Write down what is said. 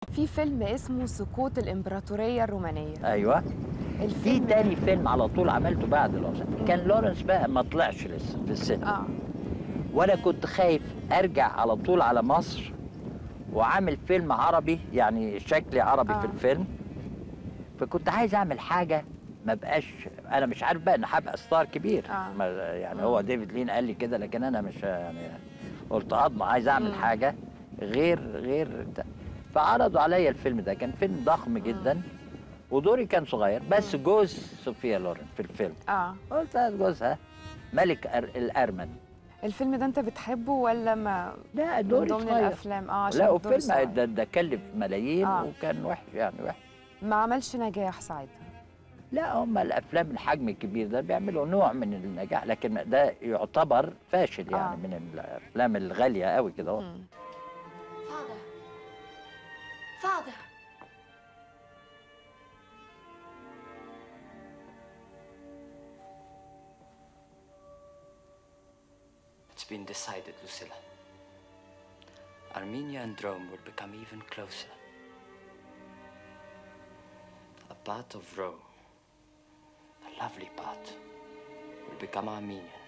في فيلم اسمه سقوط الامبراطوريه الرومانيه ايوه في الفيلم تاني فيلم على طول عملته بعد لوسان كان لورنس بقى ما طلعش لسه في السينما اه وانا كنت خايف ارجع على طول على مصر وعامل فيلم عربي يعني شكلي عربي آه. في الفيلم فكنت عايز اعمل حاجه ما بقاش انا مش عارف بقى ان هبقى ستار كبير آه. ما يعني هو ديفيد لين قال لي كده لكن انا مش يعني قلت هضمه عايز اعمل مم. حاجه غير غير بتاع. فعرضوا عليا الفيلم ده كان فيلم ضخم جدا ودوري كان صغير بس جوز صوفيا لورين في الفيلم اه قلت هات جوزها ملك أر- الارمن الفيلم ده انت بتحبه ولا ما لا من دوري ضمن صغير الافلام اه عشان لا الدور وفيلم صغير. ده, ده كلف ملايين آه. وكان وحش يعني وحش ما عملش نجاح ساعتها لا هم الافلام الحجم الكبير ده بيعملوا نوع من النجاح لكن ده يعتبر فاشل يعني آه. من الافلام الغاليه قوي كده اهو مم. Father. Father. It's been decided, Lucilla. Armenia and Rome will become even closer. A part of Rome, a lovely part, will become Armenian.